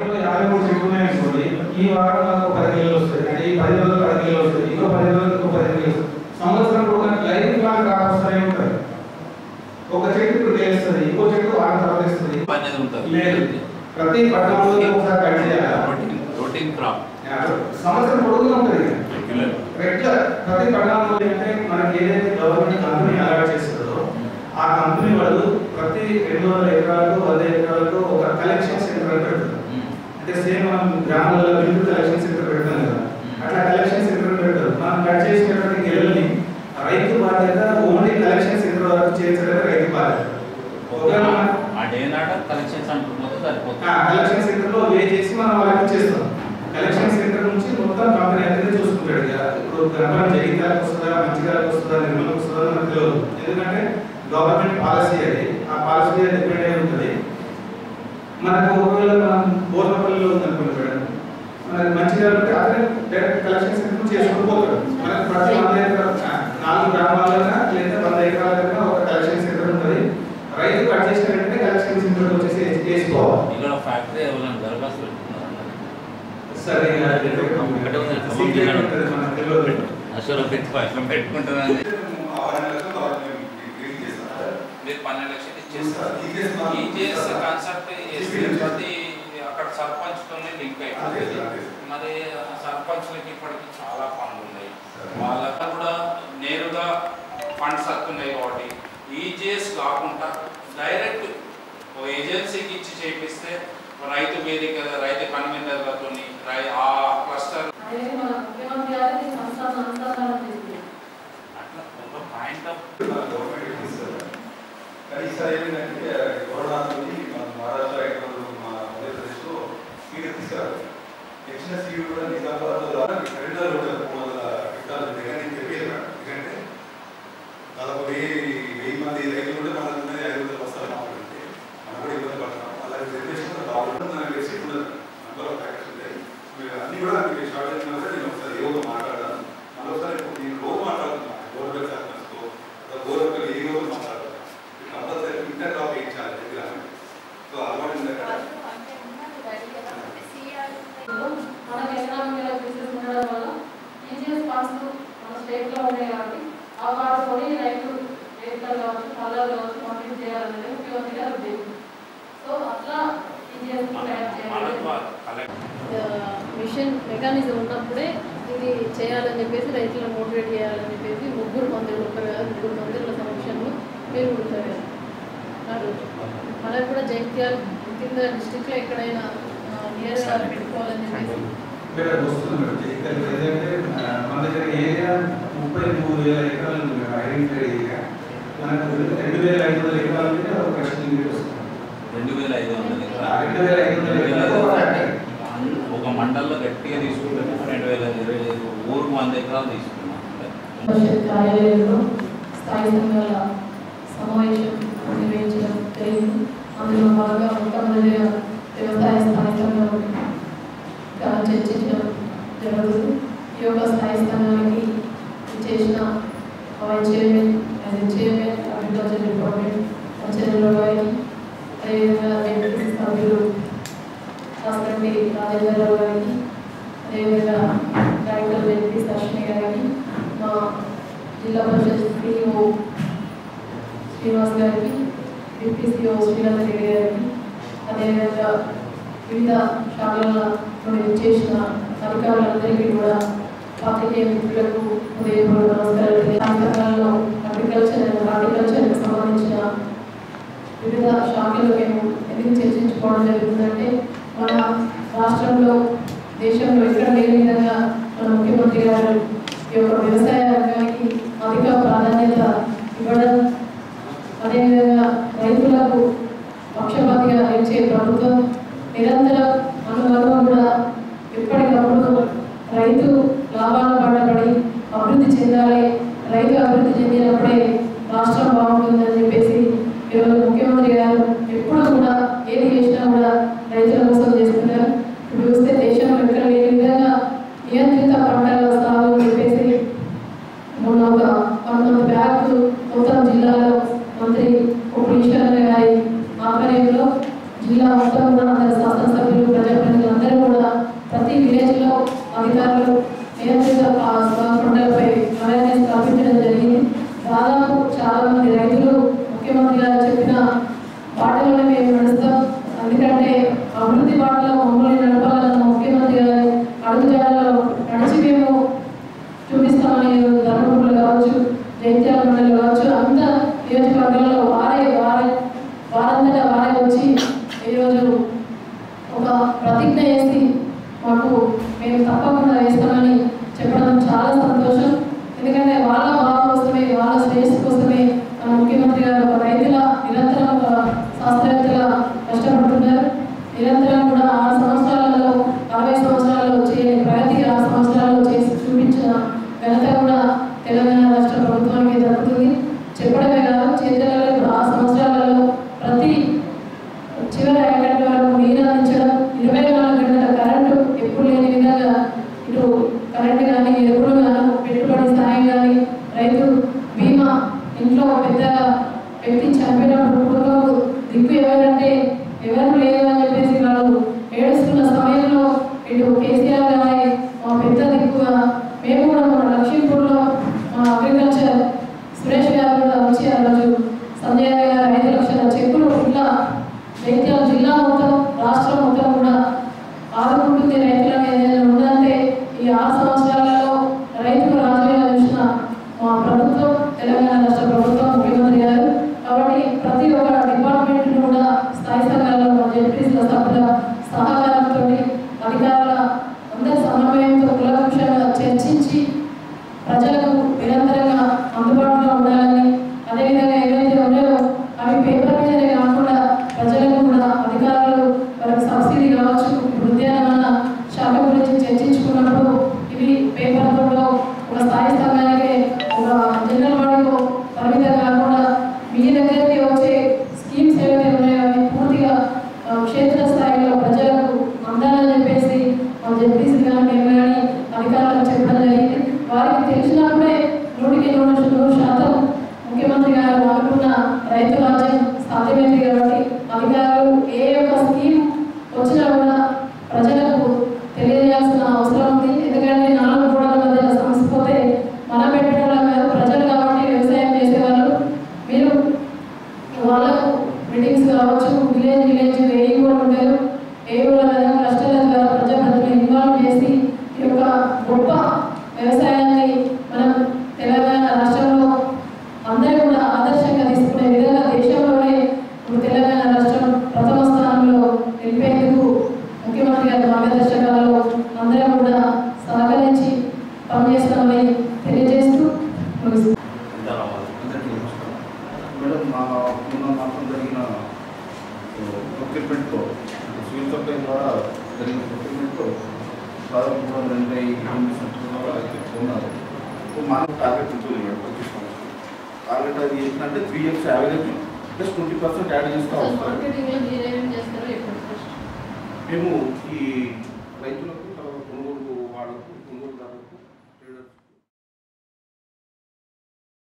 యాభై మూడు చెట్లు ఉన్నాయనుకోండి ఈ వారం నాకు పది కిలోలు వస్తాయి అంటే ఈ పది రోజులు పది కిలోలు వస్తాయి ఇంకో పది రోజులు ఇంకో పది కిలోలు వస్తాయి సంవత్సరం కూడా లైఫ్ లాంగ్ క్రాప్ వస్తూనే ఉంటుంది ఒక చెట్టు ఇప్పుడు వేస్తుంది ఇంకో చెట్టు వారం తర్వాత వేస్తుంది అనేది ఉంటుంది లేదు ప్రతి పట్టణంలో ఒకసారి కట్ చేయాలి రొటీన్ రొటీన్ క్రాప్ సంవత్సరం పొడుగుగా ఉంటుంది ఇక. రెగ్యులర్ రెగ్యులర్ ప్రతి పట్టణంలో ఏంటంటే మనకి ఏదైతే గవర్నమెంట్ కంపెనీ అలాట్ చేస్తుందో ఆ కంపెనీ వాళ్ళు ప్రతి రెండు వందల ఎకరాలకు వంద ఎకరాలకు ఒక కలెక్షన్ సెంటర్ పెడుతుంది అంటే సేమ్ మనం గ్రామాలలో విద్యుత్ కలెక్షన్ సెంటర్ పెడతాం కదా అట్లా కలెక్షన్ సెంటర్ పెడతారు మనం కట్ చేసినటువంటి గెలల్ని రైతు బాధ్యత ఓన్లీ కలెక్షన్ సెంటర్ వరకు చేర్చడమే రైతు బాధ్యత ఒకవేళ మనం ఆ డే నాట కలెక్షన్స్ అంటున్నది సరిపోతుంది ఆ కలెక్షన్ సెంటర్ లో వే చేసి మనం వాళ్ళకి ఇచ్చేస్తాం కలెక్షన్ సెంటర్ నుంచి మొత్తం కంపెనీ అనేది చూసుకుంటాడు ఇక ఇప్పుడు గణపతి జగిత్యాలకు వస్తుందా మంచిర్యాలకు వస్తుందా నిర్మలకు వస్తుందా మనకు తెలియదు ఎందుకంటే గవర్నమెంట్ పాలసీ అది ఆ పాలసీ మీద డిపెండ్ అయి ఉంటుంది మనకు ఒకవేళ మనం బోర్నపల్లిలో ఉందనుకోండి మేడం మనకి మంచిర్యాల ఉంటే అతనే డైరెక్ట్ కలెక్షన్ సెంటర్ చేసుకుని పోతాడు మనకి ప్రతి వంద ఎకరాలు ఆ, నాలుగు గ్రామాలైనా లేదా వంద ఎకరాలైనా ఒక కలెక్షన్ సెంటర్ ఉంటుంది రైతు కట్ చేసిన వెంటనే కలెక్షన్ సెంటర్ వచ్చేసి వేసి- వేసుకోవాలి ఇక్కడ ఫ్యాక్టరీ ఎవరైనా దరఖాస్తు పెట్టుకున్నారు సరే ఇక అది ఒకటే ఉంది. సీక్రెట్ ఉంటుంది మనకు తెలియదు అసలు పెట్టుకో ఎట్లా పెట్టుకుంటున్నాను మీరు పన్నెండు లక్షలు ఇచ్చేస్తారు ఈజీఎస్ కాన్సెప్ట్ చేస్తే ప్రతి అక్కడ సర్పంచ్తోనే లింక్ అయిపోతుంది మరి సర్పంచ్లకి ఇప్పటికి చాలా పనులు ఉన్నాయి వాళ్ళకి కూడా నేరుగా ఫండ్స్ వస్తున్నాయి కాబట్టి ఈజీఎస్ కాకుండా డైరెక్ట్ ఓ ఏజెన్సీకి ఇచ్చి చేపిస్తే రైతు వేదిక రైతు కన్వీనర్లతో ఆ క్లస్టర్ అనేది మన ముఖ్యమంత్రి గారికి సంస్థాన అనుసంధానం చేస్తుంది అట్లా ఒక పాయింట్ ఆఫ్ కానీ ఈసారి ఏంటంటే కరోనా నుంచి మన మహారాష్ట్ర ఎక్కడ మా ఆంధ్రప్రదేశ్లో సీడ్ తీసుకురారు తెచ్చిన సీడ్ కూడా నిజామాబాద్ ద్వారా ఖరీదారు కూడా మూడు వందల క్వింటాల దగ్గర నేను చెప్పేది ఎందుకంటే దాదాపు వెయ్యి వెయ్యి మంది రైతులు కూడా మనకు ఉన్నది ఐదు వందల బస్తాలు మాట్లాడితే మనం కూడా ఇబ్బంది పడతాం అలాగే రిజర్వేషన్ కూడా బాగుంటుంది నాకు తెలిసి కూడా నంబర్ ఆఫ్ ఫ్యాక్టర్స్ ఉంటాయి మీరు అన్ని కూడా మీకు షార్ట్ అయినా కూడా నేను ఒకసారి యోగా మాట్లాడాను మళ్ళీ ఒకసారి ఇప్పుడు నేను రోజు మాట్లాడుతున్నాను గోరబెల్ సర్పంచ్తో గోరబెల్ ఏ రోజు మాట్లాడుతున్నాను కంపల్సరీ ఇంటర్ టాప్ వేయించాలి దగ్గర సో అలవాటు ఉంది అక్కడ మనకి ఎకనామిక్ బిజినెస్ ఉండడం వల్ల ఈజీఎస్ ఫండ్స్ మన స్టేట్ లో ఉన్నాయి కాబట్టి ఆ వాడుకొని రైతు రైతులు కావచ్చు పల్లెలు కావచ్చు కంప్లీట్ చేయాలనేది ముఖ్యమంత్రి గారి ఉద్దేశం సో అట్లా ఈజీఎస్ తయారు చేయాలి మిషన్ మెకానిజం ఉన్నప్పుడే ఇది చేయాలని చెప్పేసి రైతులను మోటివేట్ చేయాలని చెప్పేసి ముగ్గురు మంత్రులు ఒకరు కాదు ముగ్గురు మంత్రుల సమక్షంలో మీరు కూర్చోరు మనకు కూడా జైత్యాల కింద డిస్టిక్లో ఎక్కడైనా నియర్గా పెట్టుకోవాలని చెప్పేసి ఇక్కడ వస్తుంది మేడం ఇక్కడ ఏదంటే ఆ, మన దగ్గర ఏరియా ముప్పై మూడు వేల ఎకరాలు ఉంది మేడం ఐడెంటిఫై ఏరియా మనకు రెండు వేల ఐదు వందల ఎకరాలు ఉంటే ఒక కృష్ణ నీరు వస్తుంది రెండు వేల ఐదు వందల ఆ, రెండు వేల ఐదు వందల ఎకరాలు ఒక ఫ్యాక్టరీ. ఒక మండల్లో గట్టిగా తీసుకుంటే రెండు వేల ఇరవై ఐదు ఊరుకు వంద ఎకరాలు తీసుకున్నాం పరిషత్ కార్యాలయంలో స్థాయి సంఘాల సమావేశం నిర్వహించడం జరిగింది అందులో బాగా మొట్టమొదటిగా వ్యవసాయ స్థాయి సంఘం చర్చించడం జరుగుతుంది ఈ యొక్క స్థాయి స్థానానికి చేసిన vice chairman as chairman agriculture department ఆచార్యుల గారికి అదేవిధంగా ఎంపీ సభ్యులు రాష్ట్రండి రాజేంద్రరావు గారికి అదేవిధంగా డైరెక్టర్ వెంకటి దర్శిని గారికి మా జిల్లా పరిషత్ సిఇఓ శ్రీనివాస్ గారికి డిప్యూటీ సిఇఓ శ్రీనాథ్ రెడ్డి గారికి అదేవిధంగా వివిధ శాఖల నుండి చేసిన అధికారులందరికీ కూడా పాత్రికేయ మిత్రులకు ఉదయపూర్వ నమస్కారాలు సంఘాలలో అగ్రికల్చర్ అండ్ హార్టికల్చర్కి సంబంధించిన వివిధ శాఖలు మేము ఎందుకు చర్చించుకోవడం జరుగుతుందంటే మన రాష్ట్రంలో దేశంలో ఎక్కడ లేని విధంగా మన ముఖ్యమంత్రి గారు ఈ యొక్క వ్యవసాయ రంగానికి అధిక ప్రాధాన్యత ఇవ్వడం అదేవిధంగా రైతులకు పక్షపాతిగా నిలిచే ప్రభుత్వం నిరంతరం అనుభవం కూడా ఎప్పటికప్పుడు రైతు లాభాల పడబడి అభివృద్ధి చెందాలి రైతు అభివృద్ధి చెందినప్పుడే రాష్ట్రం బాగుంటుందని చెప్పేసి ఈరోజు ముఖ్యమంత్రి గారు ఎప్పుడు కూడా ఏది చేసినా కూడా రైతుల కోసం చేస్తున్నారు ఇప్పుడు చూస్తే దేశంలో ఎక్కడ లేని విధంగా నియంత్రిత పంటల సాగు అని చెప్పేసి మొన్న ఒక వన్ మంత్ బ్యాక్ మొత్తం జిల్లాలో మంత్రి ఒక ఈశ్వరన్న గారి ఆధ్వర్యంలో జిల్లా మొత్తం కూడా అందరి శాసనసభ్యులు ప్రజాప్రతినిధులు నియోజకవర్గంలో వారే వారే వారంతటా వారే వచ్చి ఈరోజు ఒక ప్రతిజ్ఞ చేసి మాకు మేము తప్పకుండా వేస్తామని చెప్పడం చాలా సంతోషం ఎందుకంటే వాళ్ళ బాగు కోసమే వాళ్ళ శ్రేయస్సు కోసమే మన ముఖ్యమంత్రి గారు ఒక రైతుల నిరంతరం ఒక శాస్త్రవేత్తల కష్టపడుతున్నారు నిరంతరం కూడా ఆరు సంవత్సరాలలో అరవై సంవత్సరాల్లో చేయని ప్రగతి ఆరు సంవత్సరాల్లో చేసి చూపించిన ఘనత కూడా తెలంగాణ రాష్ట్ర ప్రభుత్వానికి దక్కుతుంది చెప్పడమే కాదు చేతులలో ఇప్పుడు ఆ సంవత్సరాలలో ప్రతి చివరి ఐదు వరకు నీరు అందించడం ఇరవై నాలుగు గంటల కరెంటు ఎప్పుడు లేని విధంగా ఇటు కరెంటు కానీ ఎరువులు కానీ పెట్టుబడి సాయం కానీ రైతు బీమా ఇంట్లో పెద్ద వ్యక్తి చనిపోయినప్పుడు కుటుంబం దిక్కు ఎవరంటే ఎవరు లేదు అని చెప్పేసి వాళ్ళు ఏడుస్తున్న సమయంలో ఇటు కేసీఆర్ గారి మా పెద్ద దిక్కుగా మేము కూడా మన లక్ష్మీపూర్లో మా అగ్రికల్చర్ సురేష్ గారు కూడా వచ్చి ఆ రోజు సంజయ్ గారు ఐదు లక్షల చెక్కులు ఇట్లా జగిత్యాల జిల్లా మొత్తం రాష్ట్రం మొత్తం కూడా ఆదుకుంటుంది రైతులను ఏదైనా ఉందంటే ఈ ఆరు సంవత్సరాలలో రైతులు రాజుగా చూసిన మా ప్రభుత్వం తెలంగాణ రాష్ట్ర ప్రభుత్వం ముఖ్యమంత్రి గారు కాబట్టి ప్రతి ఒక్క డిపార్ట్మెంట్ కూడా స్థాయి సంఘాలలో మా జడ్పీసీల సభ్యుల సహకారంతో అధికారుల అందరి సమన్వయంతో కులవృక్షంగా చర్చించి ప్రజలకు నిరంతరంగా అందుబాటులో ఉండాలని అదేవిధంగా ఏవైతే ఉన్నాయో అవి పేపర్ మీదనే కాకుండా ప్రజలకు కూడా అధికారులు వారికి సబ్సిడీ కావచ్చు ఇప్పుడు ఉద్యానవన శాఖ గురించి చర్చించుకున్నప్పుడు ఇవి పేపర్లలో ఒక స్థాయి స్థానానికి ఒక జనరల్ బాడీలో పరిమితం కాకుండా మీ దగ్గరికి వచ్చే స్కీమ్స్ ఏవైతే ఉన్నాయో అవి పూర్తిగా ఆ, క్షేత్ర స్థాయిలో ప్రజలకు అందాలని చెప్పేసి మా జడ్పీసీ కానీ మేము కానీ అధికారులకు చెప్పడం జరిగింది వారికి తెలిసినప్పుడే నూటికి నూరు నూరు శాతం ముఖ్యమంత్రి గారు అనుకున్న రైతు రాజ్యం సాధ్యమైంది కాబట్టి అధికారులు ఏ ఒక్క స్కీమ్ వచ్చినా కూడా ప్రజలకు తెలియజేయాల్సిన అవసరం ఉంది ఎందుకంటే నాలుగు గోడల మధ్య సమస్య పోతే మనం పెట్టడం కాదు ప్రజలు కాబట్టి వ్యవసాయం చేసేవాళ్ళు మీరు వాళ్ళకు మీటింగ్స్ కావచ్చు విలేజ్ విలేజ్ ఏ కూడా ఉంటారు ఏ కూడా కష్టాల ద్వారా ప్రజాప్రతిని ఇన్వాల్వ్ చేసి ఈ యొక్క గొప్ప వ్యవసాయాన్ని మనం తెలంగాణ రాష్ట్రంలో అందరూ కూడా ఆదర్శంగా తీసుకునే విధంగా దేశంలోనే ఇప్పుడు తెలంగాణ రాష్ట్రం ప్రథమ స్థానంలో నిలిపేందుకు ముఖ్యమంత్రి గారి మార్గదర్శకాలలో అందరం కూడా సహకరించి పనిచేస్తామని తెలియజేస్తూ ముగిస్తున్నాను. అందరికీ నమస్కారం మేడం మా మొన్న మాత్రం జరిగిన ప్రొక్యూర్మెంట్తో సివిల్ సప్లై ద్వారా జరిగిన ప్రొక్యూర్మెంట్తో దాదాపు మూడు వందల ఎనభై ఎనిమిది సంవత్సరాలు అయితే ఉన్నారు మనం టార్గెట్ ఉంటుంది మేడం ప్రతి సంవత్సరం టార్గెట్ అది ఏంటంటే three years average plus twenty percent add చేస్తూ వస్తారు మార్కెటింగ్లో మీరేం చేస్తారో ఇప్పుడు ఫస్ట్ మేము ఈ రైతులకు